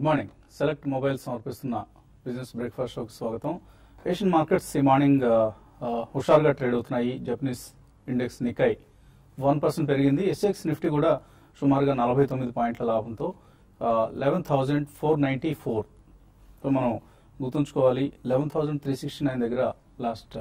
Good morning select mobile సమర్పిస్తున్న business breakfast షోకి స్వాగతం ఏషియన్ మార్కెట్స్ ఈ మార్నింగ్ ఆ, ఆ, హుషారుగా ట్రేడ్ అవుతున్నాయి Japanese index Nikkei one percent పెరిగింది ఎస్ఎక్స్ నిఫ్టీ కూడా సుమారుగా నలభై తొమ్మిది పాయింట్ల లాభంతో eleven thousand four ninety four so మనం గుర్తుంచుకోవాలి eleven thousand three sixty nine దగ్గర లాస్ట్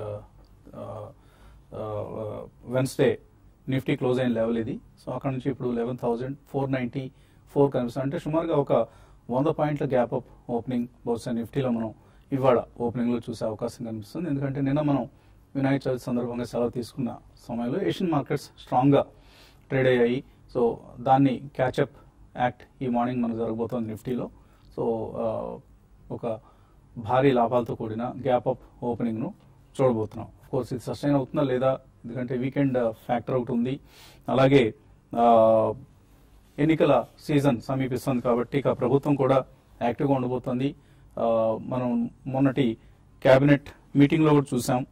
వెన్స్డే నిఫ్టీ క్లోజ్ అయిన లెవెల్ ఇది సో అక్కడ నుంచి ఇప్పుడు eleven thousand four ninety four కనిపిస్తుంది అంటే సుమారుగా ఒక వంద పాయింట్ల గ్యాప్ అప్ ఓపెనింగ్ బహుశా నిఫ్టీలో మనం ఇవాళ ఓపెనింగ్లో చూసే అవకాశం కనిపిస్తుంది ఎందుకంటే నిన్న మనం వినాయక చవితి సందర్భంగా సెలవు తీసుకున్న సమయంలో ఏషియన్ మార్కెట్స్ స్ట్రాంగ్గా ట్రేడ్ అయ్యాయి సో దాన్ని క్యాచప్ యాక్ట్ ఈ మార్నింగ్ మనకు జరగబోతోంది నిఫ్టీలో సో ఆ, ఒక భారీ లాభాలతో కూడిన గ్యాప్ అప్ ఓపెనింగ్ను చూడబోతున్నాం కోర్స్ ఇది సస్టైన్ అవుతుందా లేదా ఎందుకంటే వీకెండ్ ఫ్యాక్టర్ ఒకటి ఉంది అలాగే ఆ, ఎన్నికల సీజన్ సమీపిస్తుంది కాబట్టి ఇక ప్రభుత్వం కూడా యాక్టివ్గా ఉండబోతోంది ఆ, మనం మొన్నటి కేబినెట్ మీటింగ్లో కూడా చూసాం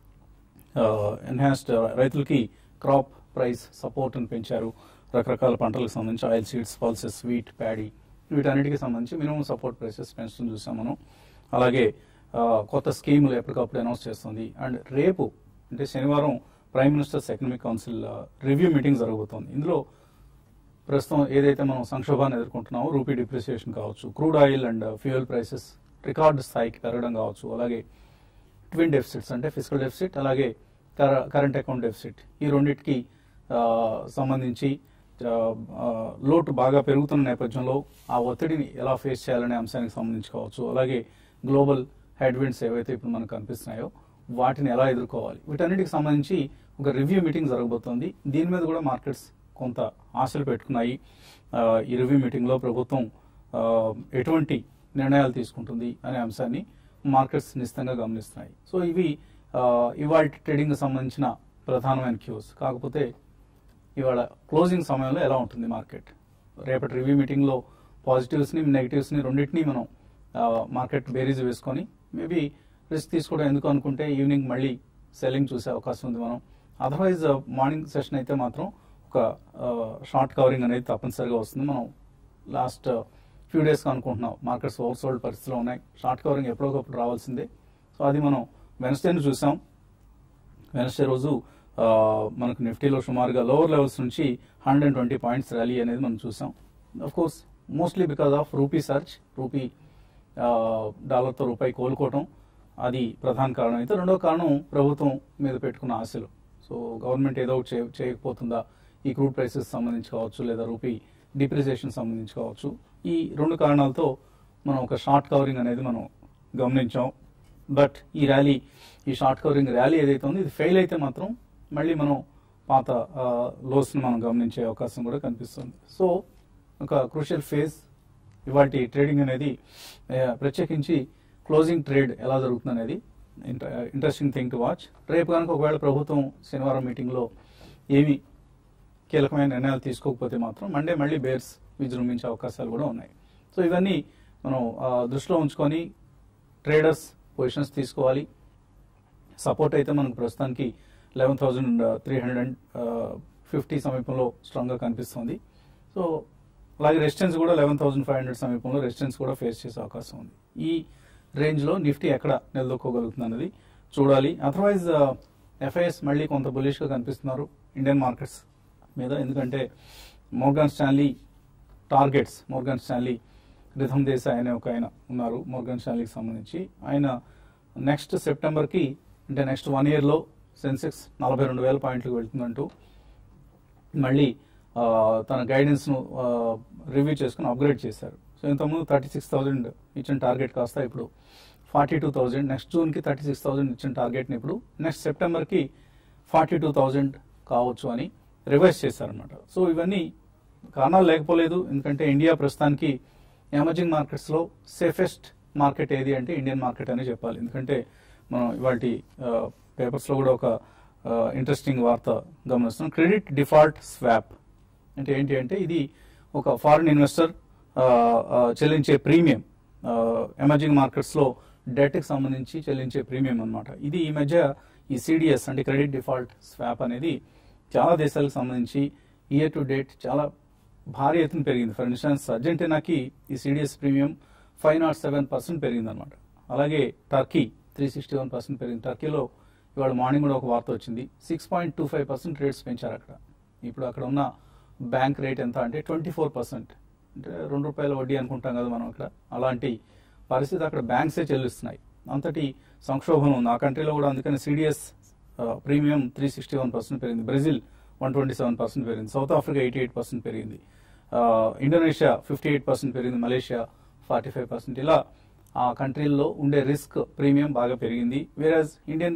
ఎన్హాన్స్డ్ రైతులకి క్రాప్ ప్రైస్ సపోర్ట్ అని పెంచారు రకరకాల పంటలకు సంబంధించి oil seeds pulses wheat paddy వీటన్నిటికి సంబంధించి మినిమం సపోర్ట్ ప్రైసెస్ పెంచడం చూసాం మనం అలాగే ఆ, కొత్త స్కీములు ఎప్పటికప్పుడు అనౌన్స్ చేస్తుంది అండ్ రేపు అంటే శనివారం prime ministers economic council review meeting జరగబోతోంది ఇందులో ప్రస్తుతం ఏదైతే మనం సంక్షోభాన్ని ఎదుర్కొంటున్నామో రూపీ డిప్రిసియేషన్ కావచ్చు crude oil and fuel prices record స్థాయికి పెరగడం కావచ్చు అలాగే ట్విన్ డెఫిసిట్స్ అంటే ఫిజికల్ డెఫిసిట్ అలాగే కరెంట్ అకౌంట్ డెఫిసిట్ ఈ రెండింటికి ఆ, సంబంధించి ఆ, ఆ, లోటు బాగా పెరుగుతున్న నేపథ్యంలో ఆ ఒత్తిడిని ఎలా ఫేస్ చేయాలనే అంశానికి సంబంధించి కావచ్చు అలాగే గ్లోబల్ హెడ్విండ్స్ ఏవైతే ఇప్పుడు మనకు కనిపిస్తున్నాయో వాటిని ఎలా ఎదుర్కోవాలి వీటన్నిటికి సంబంధించి ఒక రివ్యూ మీటింగ్ జరగబోతోంది దీని మీద కూడా మార్కెట్స్ కొంత ఆశలు పెట్టుకున్నాయి ఆ, ఈ రివ్యూ మీటింగ్లో ప్రభుత్వం ఆ, ఎటువంటి నిర్ణయాలు తీసుకుంటుంది అనే అంశాన్ని మార్కెట్స్ నిశ్చితంగా గమనిస్తున్నాయి సో ఇవి ఇవాళ ట్రేడింగ్ సంబంధించిన ప్రధానమైన క్యూస్ కాకపోతే ఇవాళ క్లోజింగ్ సమయంలో ఎలా ఉంటుంది మార్కెట్ రేపటి రివ్యూ మీటింగ్లో పాజిటివ్స్ని నెగిటివ్స్ని రెండింటినీ మనం ఆ, మార్కెట్ బేరీజ్ వేసుకొని మేబీ రిస్క్ తీసుకోవడం ఎందుకు అనుకుంటే ఈవినింగ్ మళ్ళీ సెల్లింగ్ చూసే అవకాశం ఉంది మనం అదర్వైజ్ మార్నింగ్ సెషన్ అయితే మాత్రం ఒక షార్ట్ కవరింగ్ అనేది తప్పనిసరిగా వస్తుంది మనం లాస్ట్ ఫ్యూ డేస్ అనుకుంటున్నాం మార్కెట్స్ ఓవర్సోల్డ్ పరిస్థితిలో ఉన్నాయి షార్ట్ కవరింగ్ ఎప్పుడొకప్పుడు రావాల్సిందే సో అది మనం వెనస్డేను చూసాం వెనస్డే రోజు ఆ, మనకు నిఫ్టీలో సుమారుగా లోవర్ లెవెల్స్ నుంచి hundred and twenty points rally అనేది మనం చూసాం of course mostly because of rupee search rupee ఆ, డాలర్తో రూపాయి కోలుకోవటం అది ప్రధాన కారణం అయితే రెండో కారణం ప్రభుత్వం మీద పెట్టుకున్న ఆశలు సో గవర్నమెంట్ ఏదో ఒకటి చేయ- చేయకపోతుందా ఈ క్రూడ్ ప్రైసెస్ సంబంధించి కావచ్చు లేదా రూపీ డిప్రిసియేషన్ సంబంధించి కావచ్చు ఈ రెండు కారణాలతో మనం ఒక షార్ట్ కవరింగ్ అనేది మనం గమనించాం బట్ ఈ ర్యాలీ ఈ షార్ట్ కవరింగ్ ర్యాలీ ఏదైతే ఉందో ఇది ఫెయిల్ అయితే మాత్రం మళ్ళీ మనం పాత లోస్ని మనం గమనించే అవకాశం కూడా కనిపిస్తుంది సో ఒక క్రూషియల్ ఫేజ్ ఇవాటి ట్రేడింగ్ అనేది ఆ, ప్రత్యేకించి క్లోజింగ్ ట్రేడ్ ఎలా జరుగుతుంది అనేది ఇంట్రెస్టింగ్ థింగ్ టు వాచ్ రేపు కనుక ఒకవేళ ప్రభుత్వం శనివారం మీటింగ్లో ఏమి కీలకమైన నిర్ణయాలు తీసుకోకపోతే మాత్రం మండే మళ్ళీ బేర్స్ విజృంభించే అవకాశాలు కూడా ఉన్నాయి సో ఇవన్నీ మనం ఆ, దృష్టిలో ఉంచుకొని ట్రేడర్స్ పొజిషన్స్ తీసుకోవాలి సపోర్ట్ అయితే మనకు ప్రస్తుతానికి eleven thousand three hundred and fifty సమీపంలో స్ట్రాంగ్గా కనిపిస్తుంది సో అలాగే రెసిస్టెన్స్ కూడా లెవెన్ థౌసండ్ ఫైవ్ హండ్రెడ్ సమీపంలో రెసిస్టెన్స్ కూడా ఫేస్ చేసే అవకాశం ఉంది ఈ రేంజ్లో నిఫ్టీ ఎక్కడ నిలదొక్కోగలుగుతుంది అనేది చూడాలి అదర్వైజ్ ఎఫ్ఐఎస్ మళ్ళీ కొంత బులిష్గా కనిపిస్తున్నారు ఇండియన్ మార్కెట్స్ మీద ఎందుకంటే Morgan Stanley targets Morgan Stanley Ridham Desai అనే ఒక ఆయన ఉన్నారు మోర్గాన్ స్టాన్లీకి సంబంధించి ఆయన నెక్స్ట్ సెప్టెంబర్కి అంటే నెక్స్ట్ వన్ ఇయర్లో సెన్సెక్స్ నలభై రెండు వేల పాయింట్లకు వెళ్తుందంటూ మళ్ళీ ఆ, తన గైడెన్స్ను రివ్యూ చేసుకుని అప్గ్రేడ్ చేశారు సో ఇంతకుముందు థర్టీ సిక్స్ థౌజండ్ ఇచ్చిన టార్గెట్ కాస్త ఇప్పుడు ఫార్టీ టూ థౌజండ్ నెక్స్ట్ జూన్కి థర్టీ సిక్స్ థౌజండ్ ఇచ్చిన టార్గెట్ని ఇప్పుడు నెక్స్ట్ సెప్టెంబర్కి ఫార్టీ టూ థౌజండ్ కావచ్చు అని రివైజ్ చేశారనమాట సో ఇవన్నీ కారణాలు లేకపోలేదు ఎందుకంటే ఇండియా ప్రస్తుతానికి ఎమర్జింగ్ మార్కెట్స్లో సేఫెస్ట్ మార్కెట్ ఏది అంటే ఇండియన్ మార్కెట్ అని చెప్పాలి ఎందుకంటే మనం ఇవాటి పేపర్స్లో కూడా ఒక ఇంట్రెస్టింగ్ వార్త గమనిస్తున్నాం క్రెడిట్ డిఫాల్ట్ స్వాప్ అంటే ఏంటి అంటే ఇది ఒక ఫారిన్ ఇన్వెస్టర్ చెల్లించే ప్రీమియం ఎమర్జింగ్ మార్కెట్స్లో డెట్కి సంబంధించి చెల్లించే ప్రీమియం అన్నమాట ఇది ఈ మధ్య ఈ సిడిఎస్ అంటే క్రెడిట్ డిఫాల్ట్ స్వాప్ అనేది చాలా దేశాలకు సంబంధించి ఇయర్ టు డేట్ చాలా భారీ ఎత్తున పెరిగింది ఫర్ ఇన్స్టాన్స్ అర్జెంటీనాకి ఈ CDS premium five nought seven percent పెరిగింది అనమాట అలాగే Turkey three sixty one percent పెరిగింది టర్కీలో ఇవాళ మార్నింగ్ కూడా ఒక వార్త వచ్చింది six point two five percent rates పెంచారు అక్కడ ఇప్పుడు అక్కడ ఉన్న బ్యాంక్ రేట్ ఎంత అంటే ట్వంటీ ఫోర్ పర్సెంట్ అంటే రెండు రూపాయల వడ్డీ అనుకుంటాం కదా మనం అక్కడ అలాంటి పరిస్థితి అక్కడ బ్యాంక్సే చెల్లిస్తున్నాయి అంతటి సంక్షోభం ఉంది ఆ కంట్రీలో కూడా అందుకని CDS premium three sixty one percent పెరిగింది Brazil one twenty seven percent పెరిగింది South Africa eighty eight percent పెరిగింది ఆ, ఇండోనేషియా ఫిఫ్టీ ఎయిట్ పర్సెంట్ పెరిగింది మలేషియా ఫార్టీ ఫైవ్ పర్సెంట్ ఇలా ఆ కంట్రీల్లో ఉండే రిస్క్ ప్రీమియం బాగా పెరిగింది వేరాజ్ ఇండియన్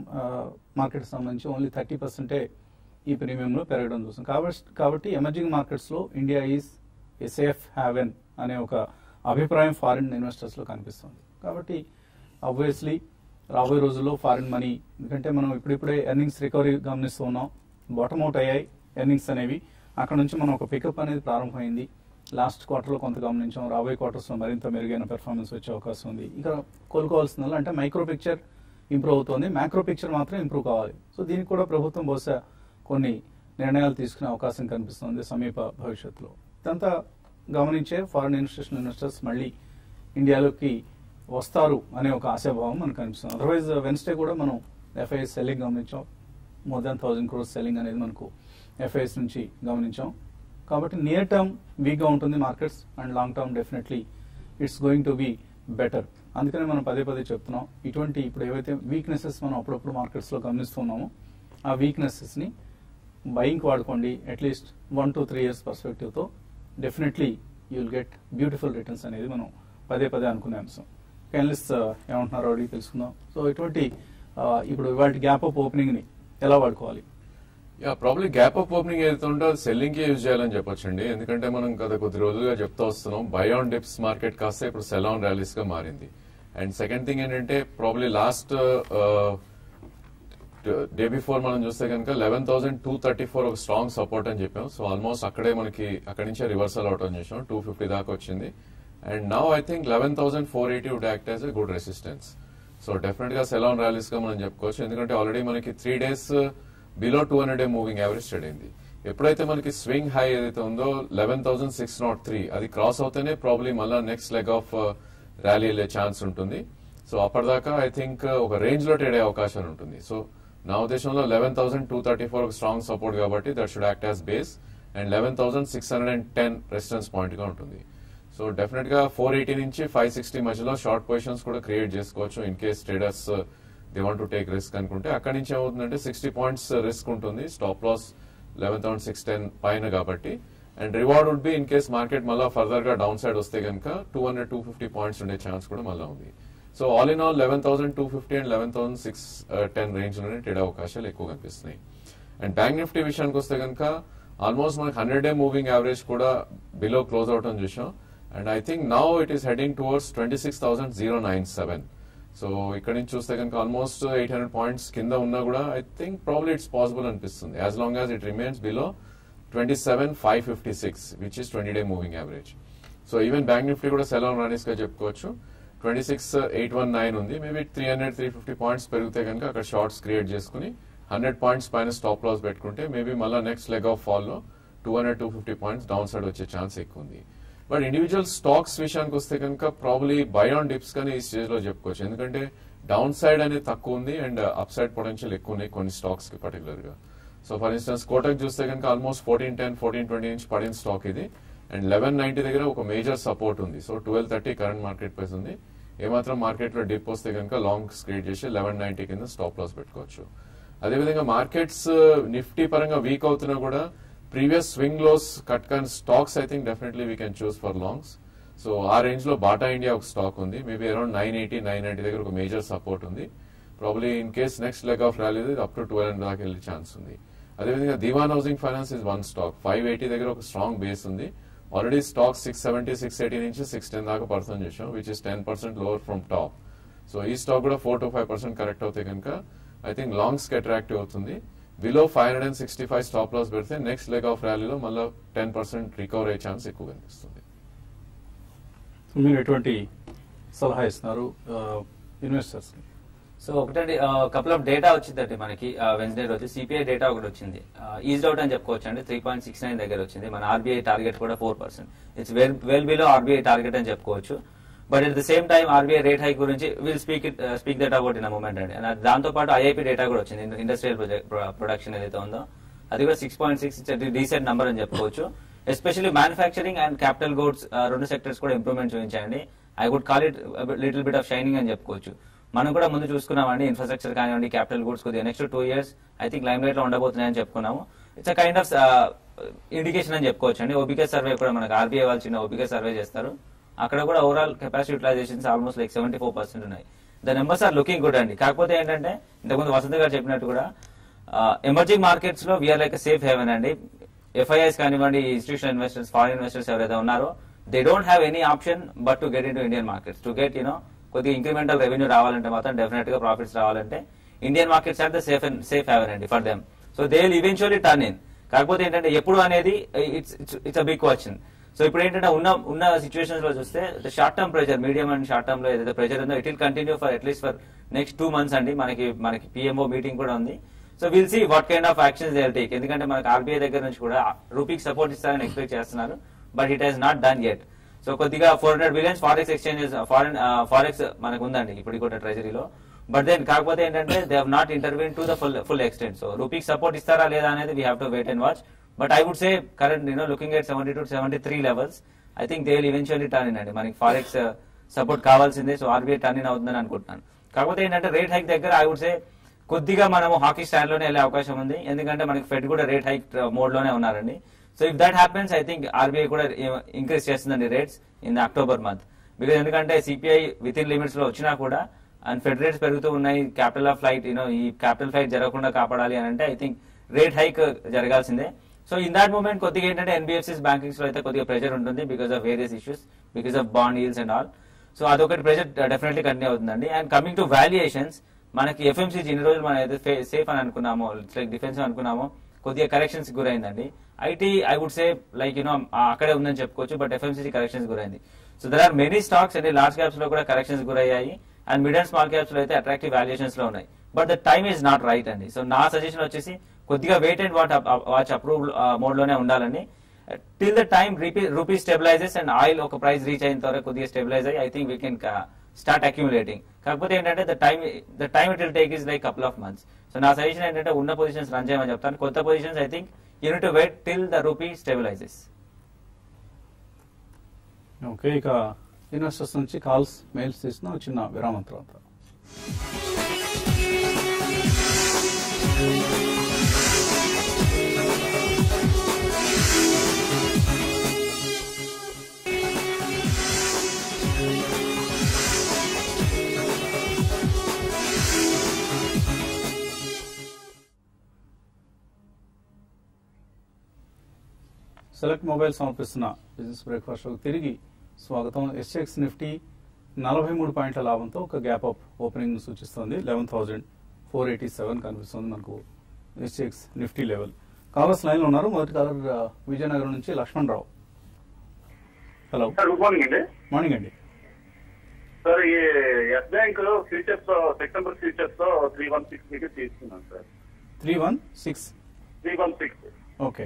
మార్కెట్ సంబంధించి ఓన్లీ థర్టీ పర్సెంటే ఈ ప్రీమియంలో పెరగడం చూస్తాం కాబట్టి కాబట్టి ఎమర్జింగ్ మార్కెట్స్లో India is a safe haven అనే ఒక అభిప్రాయం ఫారిన్ ఇన్వెస్టర్స్లో కనిపిస్తుంది కాబట్టి ఆబ్వియస్లీ రాబోయే రోజుల్లో ఫారిన్ మనీ ఎందుకంటే మనం ఇప్పుడిప్పుడే ఎర్నింగ్స్ రికవరీ గమనిస్తూ ఉన్నాం బాటమ్ అవుట్ అయ్యాయి ఎర్నింగ్స్ అనేవి అక్కడ నుంచి మనం ఒక పికప్ అనేది ప్రారంభమైంది లాస్ట్ క్వార్టర్లో కొంత గమనించాం రాబోయే క్వార్టర్స్లో మరింత మెరుగైన పెర్ఫార్మెన్స్ వచ్చే అవకాశం ఉంది ఇక కోలుకోవాల్సిందల్లా అంటే మైక్రో పిక్చర్ ఇంప్రూవ్ అవుతుంది మ్యాక్రో పిక్చర్ మాత్రం ఇంప్రూవ్ కావాలి సో దీనికి కూడా ప్రభుత్వం బహుశా కొన్ని నిర్ణయాలు తీసుకునే అవకాశం కనిపిస్తుంది సమీప భవిష్యత్తులో ఇదంతా గమనించే ఫారిన్ ఇన్స్టిట్యూషనల్ ఇన్వెస్టర్స్ మళ్ళీ ఇండియాలోకి వస్తారు అనే ఒక ఆశాభావం మనకు కనిపిస్తుంది అదర్వైజ్ వెన్స్డే కూడా మనం ఎఫ్ఐఎస్ సెల్లింగ్ గమనించాం more than thousand crores selling అనేది మనకు ఎఫ్ఐఎస్ నుంచి గమనించాం కాబట్టి నియర్ టర్మ్ వీక్గా ఉంటుంది markets and long term definitely it's going to be better అందుకనే మనం పదే పదే చెప్తున్నాం ఇటువంటి ఇప్పుడు ఏవైతే వీక్నెసెస్ మనం అప్పుడప్పుడు మార్కెట్స్లో గమనిస్తున్నామో ఆ వీక్నెసెస్ని బయింగ్ వాడుకోండి at least one two three years పర్స్పెక్టివ్తో definitely you will get beautiful returns అనేది మనం పదే పదే అనుకునే అంశం కెనలిస్ట్ ఏమంటున్నారో అడిగి తెలుసుకుందాం సో ఇటువంటి ఆ, ఇప్పుడు ఇవాళ గ్యాప్ అప్ ఓపెనింగ్ని ఎలా వాడుకోవాలి yeah probably gap up opening ఏదైతే ఉందో అది సెల్లింగ్ కే యూజ్ చేయాలని చెప్పొచ్చండి ఎందుకంటే మనం గత కొద్ది రోజులుగా చెప్తా వస్తున్నాం బై ఆన్ డిప్స్ మార్కెట్ కాస్త ఇప్పుడు సెల్ ఆన్ ర్యాలీస్ గా మారింది అండ్ సెకండ్ థింగ్ ఏంటంటే ప్రాబ్లీ లాస్ట్ డే బిఫోర్ మనం చూస్తే కనుక eleven thousand two thirty four ఒక స్ట్రాంగ్ సపోర్ట్ అని చెప్పాం సో ఆల్మోస్ట్ అక్కడే మనకి అక్కడి నుంచే రివర్సల్ అవుట్ అని చేసాం టూ ఫిఫ్టీ దాకా వచ్చింది and now I think eleven thousand four eighty would act as a good resistance so definite గా సెల్ ఆన్ ర్యాలీస్ గా మనం చెప్పుకోవచ్చు ఎందుకంటే ఆల్రెడీ మనకి three days below two hundred day moving average stood అయింది ఎప్పుడైతే మనకి స్వింగ్ హై ఏదైతే ఉందో eleven thousand six nought three అది క్రాస్ అవుతేనే ప్రాబ్లీ మళ్ళీ నెక్స్ట్ లెగ్ ఆఫ్ ర్యాలీ వెళ్ళే ఛాన్స్ ఉంటుంది సో అప్పటిదాకా ఐ థింక్ ఒక రేంజ్ లో ట్రేడ్ అయ్యే అవకాశం ఉంటుంది సో నా ఉద్దేశంలో eleven thousand two thirty four ఒక స్ట్రాంగ్ సపోర్ట్ కాబట్టి that should act as base and eleven thousand six hundred and ten resistance point గా ఉంటుంది సో డెఫినెట్ గా ఫోర్ ఎయిటీ నుంచి ఫైవ్ సిక్స్టీ మధ్యలో షార్ట్ పొజిషన్స్ కూడా క్రియేట్ చేసుకోవచ్చు in case traders they want to take risk అనుకుంటే అక్కడి నుంచి ఏమవుతుందంటే సిక్స్టీ పాయింట్స్ రిస్క్ ఉంటుంది stop loss eleven thousand six ten పైన కాబట్టి and reward would be in case market మళ్ళీ ఫర్దర్ గా డౌన్ సైడ్ వస్తే కనుక two hundred two fifty points ఉండే ఛాన్స్ కూడా మళ్ళీ ఉంది so all in all eleven thousand two fifty and eleven thousand six ten range లోనే ట్రేడ్ అవకాశాలు ఎక్కువ కనిపిస్తున్నాయి అండ్ బ్యాంక్ నిఫ్టీ విషయానికి వస్తే కనుక ఆల్మోస్ట్ మనకి హండ్రెడ్ డే మూవింగ్ యావరేజ్ కూడా బిలో క్లోజ్ అవుట్ అని చూసాం and I think now it is heading towards twenty six thousand zero nine seven so ఇక్కడ నుంచి చూస్తే కనుక ఆల్మోస్ట్ ఎయిట్ హండ్రెడ్ పాయింట్స్ కింద ఉన్నా కూడా I think probably it's possible అనిపిస్తుంది as long as it remains below twenty seven five fifty six which is twenty day moving average so even bank Nifty కూడా sell on rallies గా చెప్పుకోవచ్చు twenty six eight one nine ఉంది maybe three hundred three fifty points పెరిగితే కనుక అక్కడ shorts create చేసుకుని hundred points పైన stop loss పెట్టుకుంటే మేబీ మళ్ళీ నెక్స్ట్ లెగ్ ఆఫ్ ఫాల్ లో two hundred two fifty points down side వచ్చే ఛాన్స్ ఎక్కువ ఉంది బట్ ఇండివిజువల్ స్టాక్స్ విషయానికి వస్తే కనుక ప్రాబ్లీ బై ఆన్ డిప్స్ కానీ ఈ స్టేజ్ లో చెప్పుకోవచ్చు ఎందుకంటే డౌన్ సైడ్ అనేది తక్కువ ఉంది అండ్ అప్ సైడ్ పొటెన్షియల్ ఎక్కువ ఉన్నాయి కొన్ని స్టాక్స్ కి పర్టికులర్ గా సో ఫర్ ఇన్స్టెన్స్ కోటక్ చూస్తే కనుక almost fourteen ten fourteen twenty నుంచి పడిన స్టాక్ ఇది అండ్ లెవెన్ నైన్టీ దగ్గర ఒక మేజర్ సపోర్ట్ ఉంది so twelve thirty current market price ఉంది ఏమాత్రం మార్కెట్ లో డిప్ వస్తే కనుక లాంగ్ క్రియేట్ చేసి లెవెన్ నైన్టీ కింద స్టాప్ లాస్ పెట్టుకోవచ్చు అదేవిధంగా మార్కెట్స్ నిఫ్టీ పరంగా వీక్ అవుతున్నా కూడా ప్రీవియస్ స్వింగ్ లోస్ కట్ కాని stocks I think definitely we can choose for longs so ఆ రేంజ్ లో బాటా ఇండియా ఒక స్టాక్ ఉంది maybe around nine eighty nine ninety దగ్గర ఒక మేజర్ సపోర్ట్ ఉంది probably in case next leg of rally up to twelve hundred దాకా వెళ్ళే chance ఉంది అదేవిధంగా Dewan housing finance is one stock five eighty దగ్గర ఒక స్ట్రాంగ్ బేస్ ఉంది already stock six seventy six eighty నుంచి సిక్స్ టెన్ దాకా పర్సెంట్ చేసాం which is ten percent lower from top so ఈ స్టాక్ కూడా four to five percent correct అవుతాయి కనుక ఐ థింక్ లాంగ్స్ కి అట్రాక్టివ్ అవుతుంది below five hundred and sixty five stop loss పెడితే నెక్స్ట్ లెగ్ ఆఫ్ ర్యాలీలో మళ్ళీ టెన్ పర్సెంట్ రికవర్ అయ్యే ఛాన్స్ ఎక్కువ కనిపిస్తుంది మీరు ఎటువంటి సలహా ఇస్తున్నారు ఇన్వెస్టర్స్కి సో ఒకటండి కపుల్ ఆఫ్ డేటా వచ్చిందండి మనకి వెన్స్డే రోజు సిపిఐ డేటా ఒకటి వచ్చింది ఈజ్ అవుట్ అని చెప్పుకోవచ్చు అండి త్రీ పాయింట్ సిక్స్ నైన్ దగ్గర వచ్చింది మన ఆర్బీఐ టార్గెట్ కూడా four percent it's well well below RBI target అని చెప్పుకోవచ్చు but at the same time RBI rate hike గురించి will speak it speak that about in moment అండి And దాంతో పాటు ఐఐపీ డేటా కూడా వచ్చింది ఇండస్ట్రియల్ ప్రొడక్షన్ ఏదైతే ఉందో అది కూడా six point six decent number అని చెప్పుకోవచ్చు especially manufacturing and capital goods రెండు సెక్టర్స్ కూడా ఇంప్రూవ్మెంట్ చూపించాయండి I would call it little bit of shining అని చెప్పుకోవచ్చు మనం కూడా ముందు చూసుకున్నామండి ఇన్ఫ్రాస్ట్రక్చర్ కానివ్వండి క్యాపిటల్ గూడ్స్ కొద్దిగా next two years I think limelight లో ఉండబోతున్నాయని చెప్పుకున్నాము it's a kind of indication అని చెప్పుకోవచ్చు అండి ఓబికే సర్వే కూడా మనకు ఆర్బీఐ వాళ్ళు చిన్న ఓబికే సర్వే చేస్తారు అక్కడ కూడా overall capacity utilisations almost like seventy four percent ఉన్నాయి the numbers are looking good అండి కాకపోతే ఏంటంటే ఇంతకుముందు వసంత్ గారు చెప్పినట్టు కూడా ఎమర్జింగ్ మార్కెట్స్ లో వీఆర్ లైక్ సేఫ్ హెవెన్ అండి ఎఫ్ఐఎస్ కానివ్వండి ఇన్స్టిట్యూషనల్ ఇన్వెస్టర్స్ ఫారిన్ ఇన్వెస్టర్స్ ఎవరైతే ఉన్నారో they don't have any option but to get in to Indian markets to get you know కొద్దిగా ఇంక్రిమెంటల్ రెవెన్యూ రావాలంటే మాత్రం డెఫినెట్ గా ప్రాఫిట్స్ రావాలంటే Indian markets are the safe and safe haven అండి for them so they will eventually turn in కాకపోతే ఏంటంటే ఎప్పుడు అనేది it's it's a big question so ఇప్పుడు ఏంటంటే ఉన్న ఉన్న సిచ్యువేషన్స్ లో చూస్తే short term pressure medium and short term లో ఏదైతే ప్రెజర్ ఉందో it will continue for at least for next two months అండి మనకి మనకి పిఎంఓ మీటింగ్ కూడా ఉంది so will see what kind of actions they take ఎందుకంటే మనకి ఆర్బీఐ దగ్గర నుంచి కూడా రూపీకి సపోర్ట్ ఇస్తారని ఎక్స్పెక్ట్ చేస్తున్నారు but it has not done yet so కొద్దిగా four hundred billions forex exchanges foreign forex మనకు ఉందండి ఇప్పుడు కూడా ట్రెజరీలో బట్ దెన్ కాకపోతే ఏంటంటే they have not intervene to the full full extent so రూపీకి సపోర్ట్ ఇస్తారా లేదా అనేది we have to wait and watch but I would say current you know looking at seventy to seventy three levels I think they will eventually turn in అండి మనకి forex support కావాల్సిందే so RBI turn in అవుతుందని అనుకుంటున్నాను కాకపోతే ఏంటంటే rate hike దగ్గర I would say కొద్దిగా మనము హాకీ స్టైల్ లోనే వెళ్ళే అవకాశం ఉంది ఎందుకంటే మనకి ఫెడ్ కూడా రేట్ హైక్ మోడ్ లోనే ఉన్నారండి so if that happens I think RBI కూడా ఇంక్రీజ్ చేస్తుందండి rates in October month because ఎందుకంటే సిపిఐ విత్ ఇన్ లిమిట్స్ లో వచ్చినా కూడా అండ్ ఫెడ్ రేట్స్ పెరుగుతూ ఉన్నాయి క్యాపిటల్ ఆఫ్ ఫ్లైట్ యూనో ఈ క్యాపిటల్ ఫ్లైట్ జరగకుండా కాపాడాలి అని అంటే ఐ థింక్ రేట్ హైక్ జరగాల్సిందే సో ఇన్ దాట్ మూమెంట్ కొద్దిగా ఏంటంటే ఎన్బిఎఫ్సిస్ బ్యాంకింగ్స్ లో అయితే కొద్దిగా ప్రెజర్ ఉంటుంది because of various issues because of bond yields and all so అదొకటి ప్రెజర్ డెఫినెట్లీ కంటిన్యూ అవుతుందండి అండ్ కమింగ్ టు వాల్యుయేషన్స్ మనకి ఎఫ్ఎంసీజీ ఇన్ని రోజులు మనం అయితే సేఫ్ అని అనుకున్నామో లైక్ డిఫెన్స్ అనుకున్నామో కొద్దిగా కరెక్షన్స్ గురైందండి IT I would say like you know అక్కడే ఉందని చెప్పుకోవచ్చు బట్ ఎఫ్ఎంసీజీ కరెక్షన్స్ గురైంది so there are many stocks అండి లార్జ్ క్యాప్స్ లో కూడా కరెక్షన్స్ గురయ్యాయి and mid and small caps లో అయితే అట్రాక్టివ్ వాల్యుయేషన్స్ లో ఉన్నాయి but the time is not right అండి సో నా సజెషన్ వచ్చేసి కొద్దిగా wait and what watch approve mode లోనే ఉండాలండి till the time rupee stabilizes and oil ఒక ప్రైస్ రీచ్ అయిన తర్వాత కొద్దిగా స్టెబిలైజ్ అయ్యి I think we can start accumulating కాకపోతే ఏంటంటే the time the time it will take is like couple of months so నా సజెషన్ ఏంటంటే ఉన్న పొజిషన్స్ రన్ చేయమని చెప్తాను కొత్త positions I think you need to wait till the rupee stabilizes okay ఇక investors నుంచి కాల్స్ మెయిల్స్ తీసిన చిన్న విరామం తర్వాత సెలెక్ట్ మొబైల్ సమర్పిస్తున్న బిజినెస్ బ్రేక్ఫాస్ట్ షోకి తిరిగి స్వాగతం ఎస్ఎక్స్ నిఫ్టీ నలభై మూడు పాయింట్ల లాభంతో ఒక గ్యాప్ అప్ ఓపెనింగ్ సూచిస్తోంది eleven thousand four eighty seven కనిపిస్తుంది మనకు ఎస్ఎక్స్ నిఫ్టీ లెవెల్ కాలర్స్ లైన్లో ఉన్నారు మొదటి కాలర్ ఆ, విజయనగరం నుంచి Lakshman Rao hello sir good morning అండి మార్నింగ్ అండి సార్ ఈ Yes Bank futures September futures three one six మీకు తీసుకున్నాను sir three one six three one six okay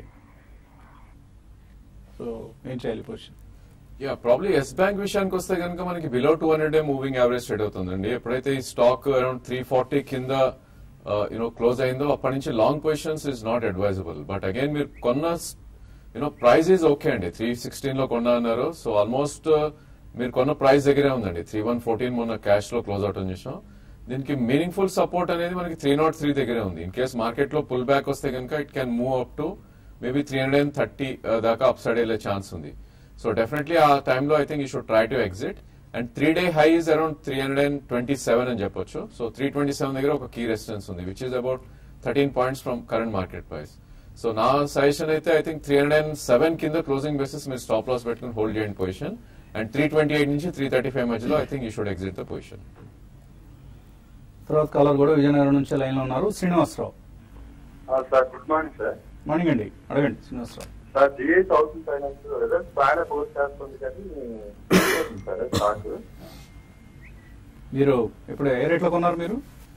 so ఏం చేయాలి position yeah probably Yes Bank విషయానికి వస్తే కనుక మనకి below two hundred day moving average trade అవుతుందండి ఎప్పుడైతే ఈ స్టాక్ అరౌండ్ త్రీ ఫార్టీ కింద యూనో క్లోజ్ అయిందో అప్పటి నుంచి long positions is not advisable but again మీరు కొన్న యూనో ప్రైస్ ఈజ్ ఓకే అండి త్రీ సిక్స్టీన్ లో కొన్నా అన్నారు సో ఆల్మోస్ట్ మీరు కొన్న ప్రైస్ దగ్గరే ఉందండి త్రీ వన్ ఫోర్టీన్ మొన్న క్యాష్ లో క్లోజ్ అవుట్ అని చేసాం దీనికి మీనింగ్ఫుల్ సపోర్ట్ అనేది మనకి త్రీ నాట్ త్రీ దగ్గరే ఉంది ఇన్ కేస్ మార్కెట్ లో పుల్ బ్యాక్ వస్తే కనుక it can move up to maybe three hundred and thirty దాకా అప్ సైడ్ వెళ్ళే ఛాన్స్ ఉంది సో డెఫినెట్లీ ఆ టైంలో I think you should try to exit and three day high is around three hundred and twenty seven అని చెప్పొచ్చు so three twenty seven దగ్గర ఒక key resistance ఉంది which is about thirteen points from current market price so నా suggestion అయితే I think three hundred and seven కింద closing basis మీరు stop loss పెట్టుకుని హోల్డ్ చేయండి position and three twenty eight నుంచి త్రీ థర్టీ ఫైవ్ మధ్యలో I think you should exit the position తర్వాత caller కూడా విజయనగరం నుంచి లైన్లో ఉన్నారు Srinivasarao sir good morning sir morning అండి అడగండి Srinivasarao sir GS housing finance results బాగానే పోస్ట్ చేస్తుంది కానీ సార్ స్టాక్ మీరు ఇప్పుడు ఏ రేట్లో కొన్నారు మీరు